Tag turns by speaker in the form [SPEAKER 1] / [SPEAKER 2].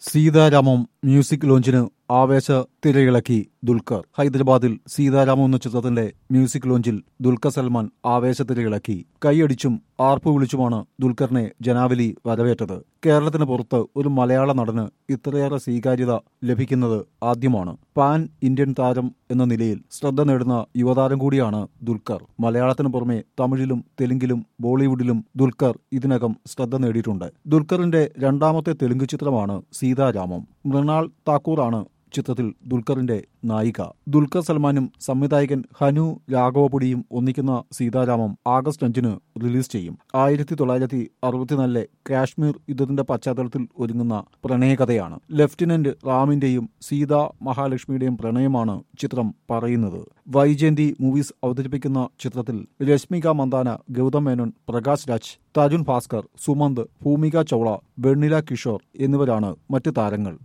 [SPEAKER 1] Sita Ramam music ലോഞ്ചിന് ആവേശ തിരയിളക്കി ദുൽഖർ ഹൈദരാബാദിൽ സീതാരാമം എന്ന ചിത്രത്തിന്റെ മ്യൂസിക് ലോഞ്ചിൽ ദുൽഖർ സൽമാൻ ആവേശ തിരയിളക്കി കൈയടിച്ചും ആർപ്പ് വിളിച്ചുമാണ് ദുൽഖറിനെ ജനാവലി വരവേറ്റത് കേരളത്തിന് പുറത്ത് ഒരു മലയാള നടന് ഇത്രയേറെ സ്വീകാര്യത ലഭിക്കുന്നത് ആദ്യമാണ് പാൻ ഇന്ത്യൻ താരം എന്ന നിലയിൽ ശ്രദ്ധ നേടുന്ന യുവതാരം കൂടിയാണ് ദുൽഖർ മലയാളത്തിന് പുറമെ തമിഴിലും തെലുങ്കിലും ബോളിവുഡിലും ദുൽഖർ ഇതിനകം ശ്രദ്ധ നേടിയിട്ടുണ്ട് ദുൽഖറിന്റെ രണ്ടാമത്തെ തെലുങ്ക് ചിത്രമാണ് സീതാരാമം മൃണാൾ താക്കൂറാണ് ചിത്രത്തിൽ ദുൽഖറിന്റെ നായിക ദുൽഖർ സൽമാനും സംവിധായകൻ ഹനു രാഘവപുടിയും ഒന്നിക്കുന്ന സീതാരാമം ആഗസ്റ്റ് അഞ്ചിന് റിലീസ് ചെയ്യും ആയിരത്തി തൊള്ളായിരത്തി അറുപത്തിനാലിലെ കാശ്മീർ യുദ്ധത്തിന്റെ പശ്ചാത്തലത്തിൽ ഒരുങ്ങുന്ന പ്രണയകഥയാണ് ലെഫ്റ്റനന്റ് റാമിന്റെയും സീത മഹാലക്ഷ്മിയുടെയും പ്രണയമാണ് ചിത്രം പറയുന്നത് വൈജയന്തി മൂവീസ് അവതരിപ്പിക്കുന്ന ചിത്രത്തിൽ രശ്മിക മന്ദാന ഗൗതം മേനോൻ പ്രകാശ് രാജ് തരുൺ ഭാസ്കർ സുമന്ത് ഭൂമിക ചൗള വെണ്ണില കിഷോർ എന്നിവരാണ് മറ്റ് താരങ്ങൾ